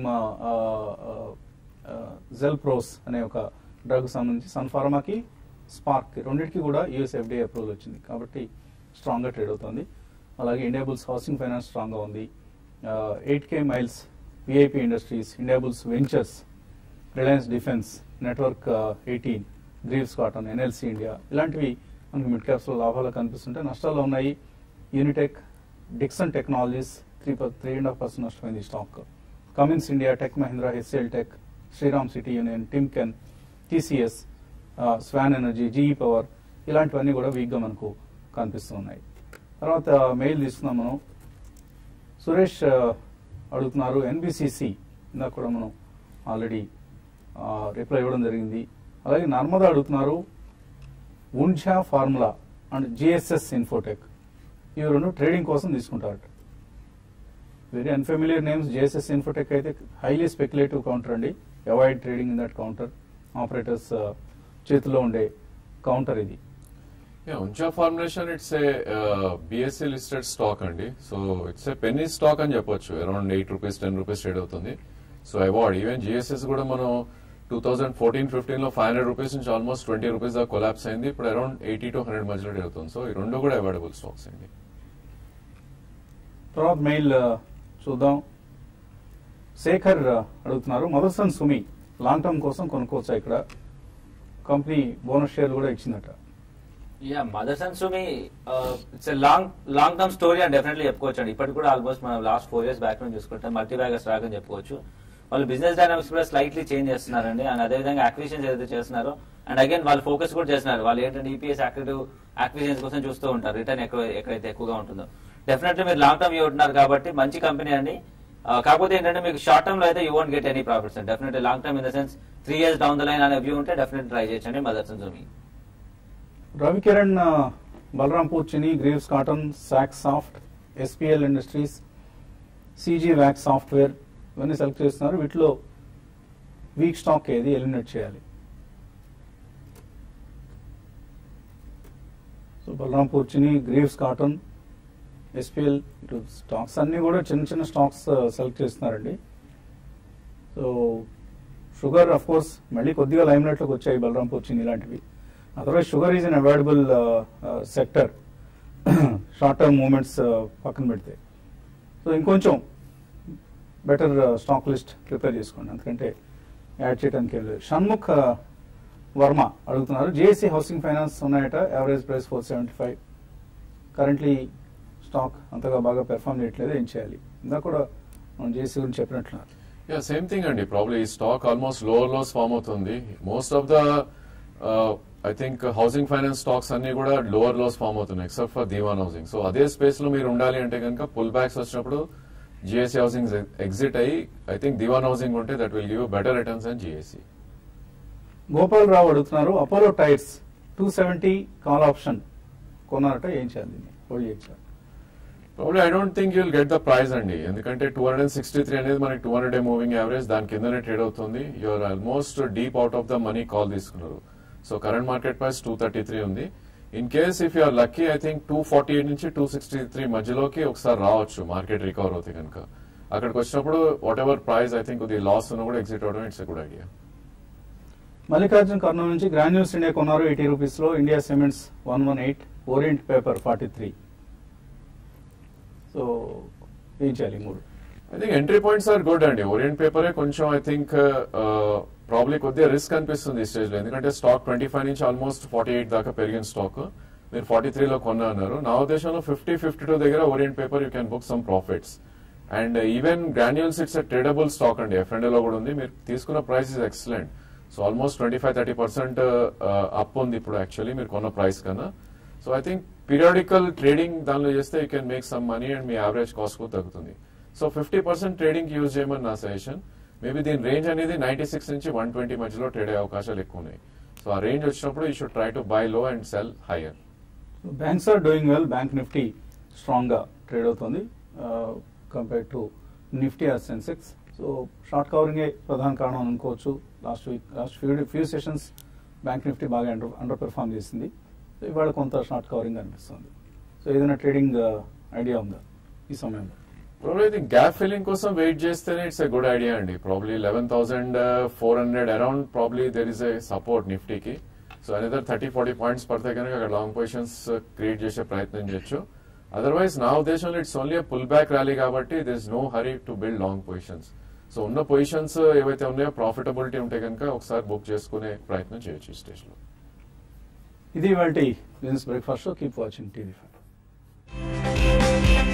జెల్ ప్రోస్ అనే ఒక డ్రగ్ సంబంధించి సన్ ఫార్మాకి స్పార్క్ రెండింటికి కూడా యూఎస్ ఎఫ్డీఏ అప్రూవల్ వచ్చింది కాబట్టి స్ట్రాంగ్గా ట్రేడ్ అవుతుంది అలాగే ఇండియాబుల్స్ హౌసింగ్ ఫైనాన్స్ స్ట్రాంగ్గా ఉంది eight K Miles VIP Industries Indiabulls Ventures Reliance Defence Network eighteen Greaves Cotton NLC India ఇలాంటివి మనకి మిడ్ క్యాప్స్లో లాభాలు కనిపిస్తుంటే నష్టాల్లో ఉన్నాయి Unitech Dixon Technologies three three and half percent నష్టమైంది ఈ stock Cummins India Tech Mahindra HCL Tech Shriram City Union Timken TCS Swan Energy GE Power ఇలాంటివన్నీ కూడా వీక్గా మనకు కనిపిస్తున్నాయి తర్వాత మెయిల్ తీసుకుందాం మనం సురేష్ ఆ, అడుగుతున్నారు ఎన్బిసిసి ఇందాక కూడా మనం ఆల్రెడీ రిప్లై ఇవ్వడం జరిగింది అలాగే నర్మదా అడుగుతున్నారు Unjha Formula and GSS Infotech ఇవి రెండు ట్రేడింగ్ కోసం తీసుకుంటారట very unfamiliar names GSS Infotech అయితే హైలీ స్పెక్యులేటివ్ కౌంటర్ అండి avoid trading in that counter operators చేతిలో ఉండే కౌంటర్ ఇది Yeah, Uncha Formulation, it's a uh, BSC listed stock అండి so it's a penny stock అని చెప్పొచ్చు around eight rupees ten rupees trade అవుతుంది so అవార్డ్ even GSS కూడా మనం టూ థౌసండ్ ఫోర్టీన్ ఫిఫ్టీన్ లో ఫైవ్ హండ్రెడ్ రూపీస్ నుంచి ఆల్మోస్ట్ ట్వంటీ రూపీస్ దాకా కొలాప్స్ అయింది ఇప్పుడు అరౌండ్ ఎయిటీ టు హండ్రెడ్ మధ్యలో trade అవుతుంది సో ఈ రెండు కూడా అవైలబుల్ స్టాక్స్ అండి తర్వాత మెయిల్ ఆ, చూద్దాం శేఖర్ ఆ, అడుగుతున్నారు మదర్సన్ సుమి లాంగ్ టర్మ్ కోసం కొనుక్కోవచ్చా ఇక్కడ కంపెనీ బోనస్ షేర్ కూడా ఇచ్చిందట yeah Motherson Sumi it's long long term story అని డెఫినెట్లీ చెప్పుకోవచ్చు అండి ఇప్పటికి కూడా ఆల్మోస్ట్ మనం లాస్ట్ ఫోర్ ఇయర్స్ బ్యాక్ నుంచి చూసుకుంటే మల్టీ బ్యాగర్స్ రాక్ అని చెప్పుకోవచ్చు వాళ్ళు బిజినెస్ డైనామిక్స్ కూడా స్లైట్లీ చేంజ్ చేస్తున్నారండి అండ్ అదేవిధంగా అక్విజిషన్స్ ఏదైతే చేస్తున్నారో అండ్ అగైన్ వాళ్ళు ఫోకస్ కూడా చేస్తున్నారు వాళ్ళు ఏంటంటే ఈపీఎస్ యాక్టివ్ అక్విజిషన్స్ కోసం చూస్తూ ఉంటారు రిటర్న్ ఎక్కువ ఎక్కడైతే ఎక్కువగా ఉంటుందో డెఫినెట్లీ మీరు లాంగ్ టర్మ్ ఉంటున్నారు కాబట్టి మంచి కంపెనీ అండి ఆ, కాకపోతే ఏంటంటే మీకు షార్ట్ టర్మ్ లో అయితే you won't get any profits అండి definitely long term in the sense three years down the line అనే వ్యూ ఉంటే డెఫినెట్ ట్రై చేయొచ్చండి మదర్స్ అండ్ సుమి రవికిరణ్ ఆ, Balrampur Chini Greaves Cotton Saksoft SPL Industries CG VAK Software ఇవన్నీ select చేస్తున్నారు వీటిలో weak stock ఏది eliminate చేయాలి so Balrampur Chini Greaves Cotton SPL ఇటు స్టాక్స్ అన్ని కూడా చిన్న చిన్న స్టాక్స్ సెలెక్ట్ చేస్తున్నారండి సో షుగర్ అఫ్ కోర్స్ మళ్ళీ కొద్దిగా లైమ్ లైట్లోకి వచ్చాయి బలరాంపూర్ చిని ఇలాంటివి otherwise sugar is unavailable sector short term movements పక్కన పెడితే సో ఇంకొంచెం బెటర్ స్టాక్ లిస్ట్ ప్రిపేర్ చేసుకోండి ఎందుకంటే యాడ్ చేయడానికి ఏం లేదు షణ్ముఖ్ uh, వర్మ అడుగుతున్నారు జేఏసీ హౌసింగ్ ఫైనాన్స్ ఉన్నాయట average price four seventy five currently stock అంతగా బాగా పెర్ఫామ్ చేయట్లేదు ఏం చేయాలి ఇందాక కూడా మనం జేసీ గురించి చెప్పినట్లున్నారు యా సేమ్ థింగ్ అండి ప్రాబ్లీ ఈ stock almost lower lows form అవుతుంది most of the I think housing finance stocks అన్ని కూడా లోవర్ లోస్ ఫామ్ అవుతున్నాయి except for Dewan Housing so అదే స్పేస్ లో మీరు ఉండాలి అంటే కనుక పుల్ బ్యాక్స్ వచ్చినప్పుడు జిఎస్సీ హౌసింగ్ ఎగ్జిట్ అయ్యి ఐ థింక్ దివాన్ హౌసింగ్ ఉంటే that will give better returns and GSC Gopal Rao అడుగుతున్నారు Apollo Tyres two seventy call option కొన్నారట ఏం చేయాలి దీన్ని హోల్డ్ చేయొచ్చా probably I don't think you'll get the price అండి ఎందుకంటే టూ హండ్రెడ్ సిక్స్టీ త్రీ అనేది మనకి two hundred day moving average దాని కిందనే ట్రేడ్ అవుతుంది you're almost deep out of the money call తీసుకున్నారు so current market price two thirty three ఉంది in case if you're lucky I think two forty eight నుంచి two sixty three మధ్యలోకి ఒకసారి రావచ్చు మార్కెట్ రికవర్ అవుతుంది కనుక అక్కడికి వచ్చినప్పుడు whatever price I think ఇది లాస్ ఉన్నా కూడా ఎగ్జిట్ అవడం it's a good idea Mallikarjun Kurnool నుంచి గ్రాన్యూల్స్ ఇండియా కొన్నారు ఎయిటీ రూపీస్ లో India Cements one one eight Orient Paper forty three so ఏం చేయాలి ఈ మూడు I think entry points are good అండి ఓరియంట్ పేపరే కొంచెం ఐ థింక్ ప్రాబ్లీ కొద్దిగా రిస్క్ అనిపిస్తుంది ఈ స్టేజ్ లో ఎందుకంటే స్టాక్ ట్వంటీ ఫైవ్ నుంచి ఆల్మోస్ట్ ఫార్టీ ఎయిట్ దాకా పెరిగిన స్టాక్ మీరు ఫార్టీ త్రీలో కొన్నా అన్నారు నా ఉద్దేశంలో ఫిఫ్టీ ఫిఫ్టీ టూ దగ్గర Orient Paper you can book some profits and even Granules it's tradable stock అండి ఎఫ్ లో కూడా ఉంది మీరు తీసుకున్న price is excellent so almost twenty five thirty percent up ఉంది ఇప్పుడు యాక్చువల్లీ మీరు కొన్న ప్రైస్ కన్నా so I think periodical trading దానిలో చేస్తే you can make some money and మీ యావరేజ్ కాస్ట్ కూడా తగ్గుతుంది so fifty percent trading use చేయమని నా సజెషన్ మేబీ దీని రేంజ్ అనేది నైన్టీ సిక్స్ నుంచి వన్ ట్వంటీ మధ్యలో ట్రేడ్ అయ్యే అవకాశాలు ఎక్కువ ఉన్నాయి సో ఆ రేంజ్ వచ్చినప్పుడు you should try to buy low and sell higher banks are doing well bank Nifty strong గా ట్రేడ్ అవుతుంది compare to Nifty or Sensex so short కవరింగే ప్రధాన కారణం అనుకోవచ్చు last week last few few sessions bank Nifty బాగా under under perform చేసింది so ఇవాళ కొంత షార్ట్ కవరింగ్ అనిపిస్తుంది సో ఏదైనా ట్రేడింగ్ ఐడియా ఉందా ఈ సమయంలో ప్రాబ్లీ ఇది గ్యాప్ ఫిల్లింగ్ కోసం వెయిట్ చేస్తేనే ఇట్స్ ఎ గుడ్ ఐడియా అండి probably eleven thousand four hundred around probably there is a support నిఫ్టీకి so another thirty forty points పడితే కనుక అక్కడ లాంగ్ పొజిషన్స్ క్రియేట్ చేసే ప్రయత్నం చేయొచ్చు అదర్వైజ్ నా ఉద్దేశంలో it's only pull back rally కాబట్టి there is no hurry to build long positions so ఉన్న పొజిషన్స్ ఏవైతే ఉన్నాయో ప్రాఫిటబిలిటీ ఉంటే కనుక ఒకసారి బుక్ చేసుకునే ప్రయత్నం చేయొచ్చు ఈ స్టేజ్ లో ఇది ఇవాళ business breakfast show keep watching TV five